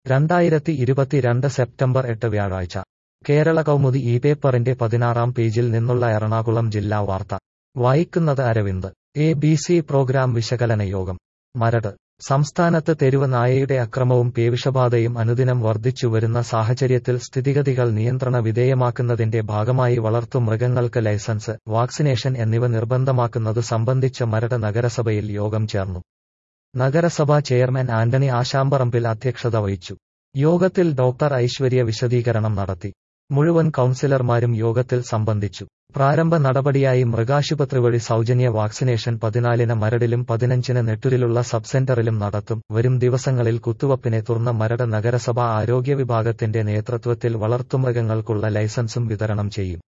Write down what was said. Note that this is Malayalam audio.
രണ്ടായിരത്തി ഇരുപത്തിരണ്ട് സെപ്റ്റംബർ എട്ട് വ്യാഴാഴ്ച കേരള കൗമുദി ഈ പേപ്പറിന്റെ പതിനാറാം പേജിൽ നിന്നുള്ള എറണാകുളം ജില്ലാ വാർത്ത വായിക്കുന്നത് Aravind A B C programme വിശകലന യോഗം മരട് സംസ്ഥാനത്ത് തെരുവ് നായയുടെ അക്രമവും പേവിഷബാധയും അനുദിനം വർദ്ധിച്ചുവരുന്ന സാഹചര്യത്തിൽ സ്ഥിതിഗതികൾ നിയന്ത്രണ വിധേയമാക്കുന്നതിന്റെ ഭാഗമായി വളർത്തുമൃഗങ്ങൾക്ക് ലൈസൻസ് വാക്സിനേഷൻ എന്നിവ നിർബന്ധമാക്കുന്നത് സംബന്ധിച്ച് മരട് നഗരസഭയിൽ യോഗം ചേർന്നു നഗരസഭാ ചെയർമാൻ ആന്റണി ആശാമ്പറമ്പിൽ അധ്യക്ഷത വഹിച്ചു യോഗത്തിൽ ഡോക്ടർ ഐശ്വര്യ വിശദീകരണം നടത്തി മുഴുവൻ കൌൺസിലർമാരും യോഗത്തിൽ സംബന്ധിച്ചു പ്രാരംഭ നടപടിയായി മൃഗാശുപത്രി വഴി സൗജന്യ വാക്സിനേഷൻ പതിനാലിന് മരടിലും പതിനഞ്ചിന് നെട്ടൂരിലുള്ള സബ് സെന്ററിലും നടത്തും വരും ദിവസങ്ങളിൽ കുത്തുവപ്പിനെ തുടർന്ന് മരട് നഗരസഭാ ആരോഗ്യ വിഭാഗത്തിന്റെ നേതൃത്വത്തിൽ വളർത്തുമൃഗങ്ങൾക്കുള്ള ലൈസൻസും വിതരണം ചെയ്യും